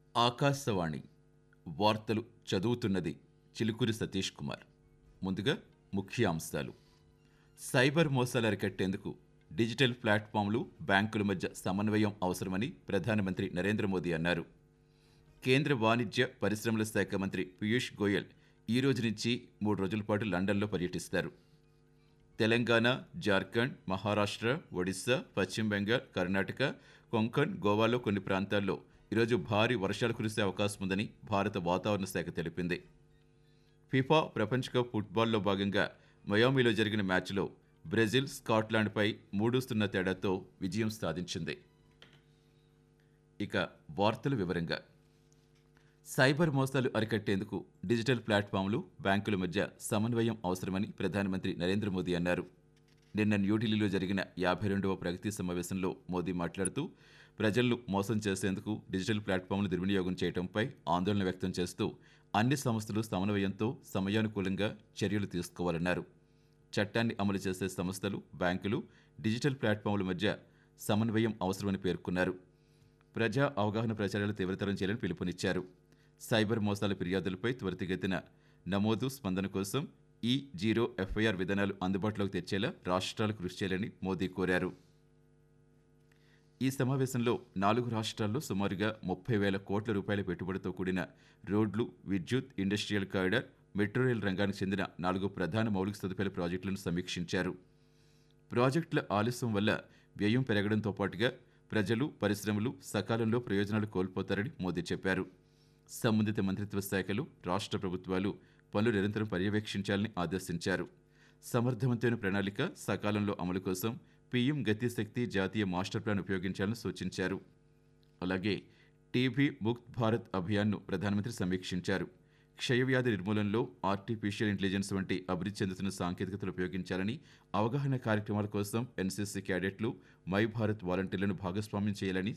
ఆకాశవాణి వార్తలు చదువుతున్నది చిలుకూరి సతీష్ కుమార్ ముందుగా ముఖ్య అంశాలు సైబర్ మోసాలు అరికట్టేందుకు డిజిటల్ ప్లాట్ఫామ్లు బ్యాంకుల మధ్య సమన్వయం అవసరమని ప్రధానమంత్రి నరేంద్ర మోదీ అన్నారు కేంద్ర వాణిజ్య పరిశ్రమల శాఖ మంత్రి పీయూష్ గోయల్ ఈ రోజు నుంచి మూడు రోజుల పాటు లండన్లో పర్యటిస్తారు తెలంగాణ జార్ఖండ్ మహారాష్ట్ర ఒడిశా పశ్చిమ బెంగాల్ కర్ణాటక కొంకణ్ గోవాలో కొన్ని ప్రాంతాల్లో ఈరోజు భారీ వర్షాలు కురిసే అవకాశం ఉందని భారత వాతావరణ శాఖ తెలిపింది ఫిఫా ప్రపంచ కప్ ఫుట్బాల్లో భాగంగా మయామిలో జరిగిన మ్యాచ్లో బ్రెజిల్ స్కాట్లాండ్పై మూడు సున్నా తేడాతో విజయం సాధించింది ఇక వార్తల వివరంగా సైబర్ మోసాలు అరికట్టేందుకు డిజిటల్ ప్లాట్ఫామ్లు బ్యాంకుల మధ్య సమన్వయం అవసరమని ప్రధానమంత్రి నరేంద్ర మోదీ అన్నారు నిన్న న్యూఢిల్లీలో జరిగిన యాభై రెండవ ప్రగతి సమావేశంలో మోదీ మాట్లాడుతూ ప్రజలను మోసం చేసేందుకు డిజిటల్ ప్లాట్ఫామ్లు దుర్వినియోగం చేయడంపై ఆందోళన వ్యక్తం చేస్తూ అన్ని సంస్థలు సమన్వయంతో సమయానుకూలంగా చర్యలు తీసుకోవాలన్నారు చట్టాన్ని అమలు చేసే సంస్థలు బ్యాంకులు డిజిటల్ ప్లాట్ఫామ్ల మధ్య సమన్వయం అవసరమని పేర్కొన్నారు ప్రజా అవగాహన ప్రచారాలు తీవ్రతరం చేయాలని పిలుపునిచ్చారు సైబర్ మోసాల ఫిర్యాదులపై త్వరితగతిన నమోదు స్పందన కోసం ఈ జీరో ఎఫ్ఐఆర్ విధానాలు అందుబాటులోకి తెచ్చేలా రాష్ట్రాలు కృషి చేయాలని మోదీ కోరారు ఈ సమావేశంలో నాలుగు రాష్ట్రాల్లో సుమారుగా ముప్పై వేల కోట్ల రూపాయల పెట్టుబడితో కూడిన రోడ్లు విద్యుత్ ఇండస్ట్రియల్ కారిడార్ మెట్రో రైల్ రంగానికి చెందిన నాలుగు ప్రధాన మౌలిక సదుపాయాల ప్రాజెక్టులను సమీక్షించారు ప్రాజెక్టుల ఆలస్యం వల్ల వ్యయం పెరగడంతో పాటుగా ప్రజలు పరిశ్రమలు సకాలంలో ప్రయోజనాలు కోల్పోతారని మోదీ చెప్పారు సంబంధిత మంత్రిత్వ శాఖలు రాష్ట్ర ప్రభుత్వాలు పనులు నిరంతరం పర్యవేక్షించాలని ఆదేశించారు సమర్థవంతమైన ప్రణాళిక సకాలంలో అమలు కోసం పీఎం గతిశక్తి జాతీయ మాస్టర్ ప్లాన్ ఉపయోగించాలని సూచించారు అలాగే టీబీ ముక్త్ భారత్ అభియాన్ను ప్రధానమంత్రి సమీక్షించారు క్షయవ్యాధి నిర్మూలనలో ఆర్టిఫిషియల్ ఇంటెలిజెన్స్ వంటి అభివృద్ధి చెందుతున్న సాంకేతికతలు ఉపయోగించాలని అవగాహన కార్యక్రమాల కోసం ఎన్సీసీ క్యాడెట్లు మై భారత్ వాలంటీర్లను భాగస్వామ్యం చేయాలని